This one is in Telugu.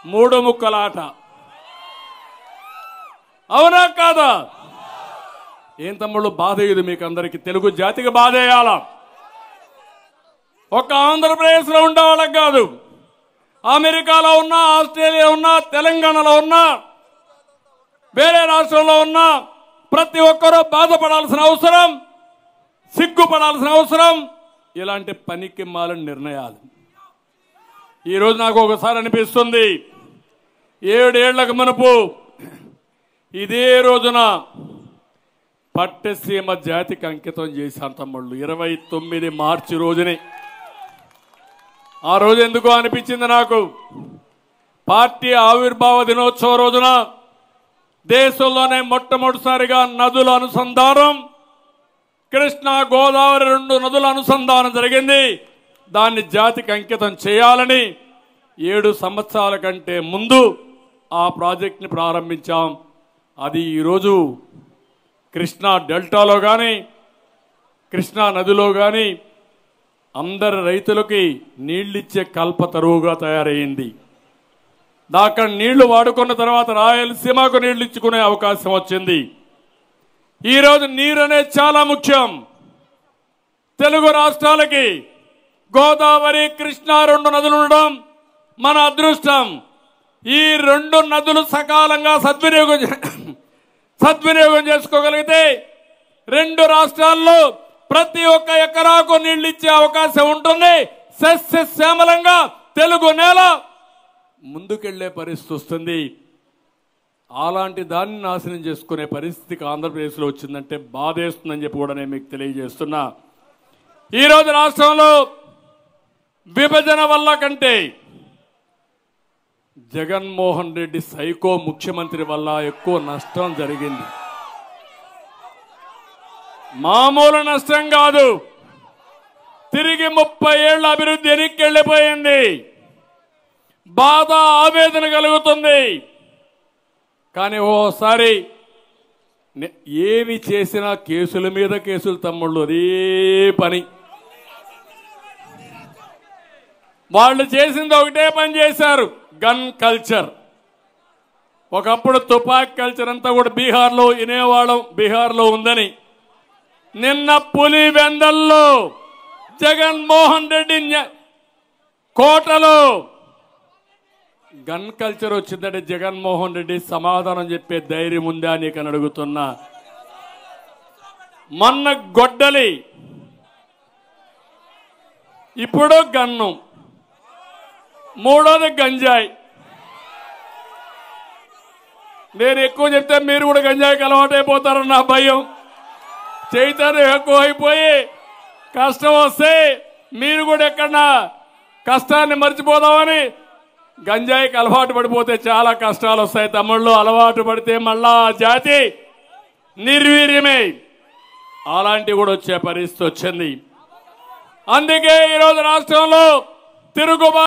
మూడు ముక్కలాట అవునా కాదా ఏం తమ్ముళ్ళు బాధ ఇది మీకు అందరికి తెలుగు జాతికి బాధ వేయాల ఒక ఆంధ్రప్రదేశ్లో ఉండే వాళ్ళకి కాదు అమెరికాలో ఉన్నా ఆస్ట్రేలియా ఉన్నా తెలంగాణలో ఉన్నా వేరే రాష్ట్రంలో ఉన్నా ప్రతి ఒక్కరూ బాధపడాల్సిన అవసరం సిగ్గుపడాల్సిన అవసరం ఇలాంటి పనికి మాలిన నిర్ణయాలు ఈరోజు నాకు ఒకసారి అనిపిస్తుంది ఏడేళ్లకు మనపు ఇదే రోజున పట్టసీమ జాతికి అంకితం చేశాను తమ్ముళ్ళు ఇరవై తొమ్మిది మార్చి రోజుని ఆ రోజు ఎందుకో అనిపించింది నాకు పార్టీ ఆవిర్భావ దినోత్సవ రోజున దేశంలోనే మొట్టమొదటిసారిగా నదుల అనుసంధానం కృష్ణా గోదావరి రెండు నదుల అనుసంధానం జరిగింది దాన్ని జాతికి అంకితం చేయాలని ఏడు సంవత్సరాల కంటే ముందు ఆ ప్రాజెక్ట్ని ప్రారంభించాం అది ఈరోజు కృష్ణా డెల్టాలో కానీ కృష్ణా నదిలో కానీ అందరి రైతులకి నీళ్ళిచ్చే కల్పతరువుగా తయారైంది అక్కడ నీళ్లు వాడుకున్న తర్వాత రాయలసీమకు నీళ్లు ఇచ్చుకునే అవకాశం వచ్చింది ఈరోజు నీరు అనేది చాలా ముఖ్యం తెలుగు రాష్ట్రాలకి గోదావరి కృష్ణా రెండు నదులు ఉండడం మన అదృష్టం ఈ రెండు నదులు సకాలంగా సద్వినియోగం చే- సద్వినియోగం చేసుకోగలిగితే రెండు రాష్ట్రాల్లో ప్రతి ఒక్క ఎకరాకు నీళ్లు ఇచ్చే అవకాశం ఉంటుంది సస్యశ్యామలంగా తెలుగు నేల ముందుకెళ్లే పరిస్థితి వస్తుంది అలాంటి దాన్ని నాశనం చేసుకునే పరిస్థితికి ఆంధ్రప్రదేశ్లో వచ్చిందంటే బాధేస్తుందని చెప్పి కూడా నేను మీకు తెలియజేస్తున్నా ఈరోజు రాష్ట్రంలో విభజన వల్ల కంటే జగన్మోహన్ రెడ్డి సైకో ముఖ్యమంత్రి వల్ల ఎక్కువ నష్టం జరిగింది మామూలు నష్టం కాదు తిరిగి ముప్పై ఏళ్ల అభివృద్ధి వెనక్కి వెళ్ళిపోయింది బాధ ఆవేదన కలుగుతుంది కానీ ఓసారి నే- ఏమి చేసినా కేసుల మీద కేసులు తమ్ముళ్ళు అదే పని వాళ్ళు చేసింది ఒకటే పని చేశారు గన్ కల్చర్ ఒకప్పుడు తుపాక్ కల్చర్ అంతా కూడా బీహార్లో వినేవాళ్ళం బీహార్లో ఉందని నిన్న పులి వెందల్లో జగన్మోహన్ రెడ్డి న్య- కోటలో గన్ కల్చర్ వచ్చిందంటే జగన్మోహన్ రెడ్డి సమాధానం చెప్పే ధైర్యం ఉందా నీకు అని అడుగుతున్నా మొన్న గొడ్డలి ఇప్పుడు గన్ను మూడోది గంజాయి నేను ఎక్కువ చెప్తే మీరు కూడా గంజాయికి అలవాటైపోతారని నా భయం చైతన్యం ఎక్కువ అయిపోయి కష్టం వస్తే మీరు కూడా ఎక్కడన్నా కష్టాన్ని మర్చిపోదామని గంజాయికి అలవాటు పడిపోతే చాలా కష్టాలు వస్తాయి తమ్ముళ్ళు అలవాటు పడితే మళ్ళా ఆ జాతి నిర్వీర్యమే అలాంటివి కూడా వచ్చే పరిస్థితి వచ్చింది అందుకే ఈరోజు రాష్ట్రంలో తిరుగుబా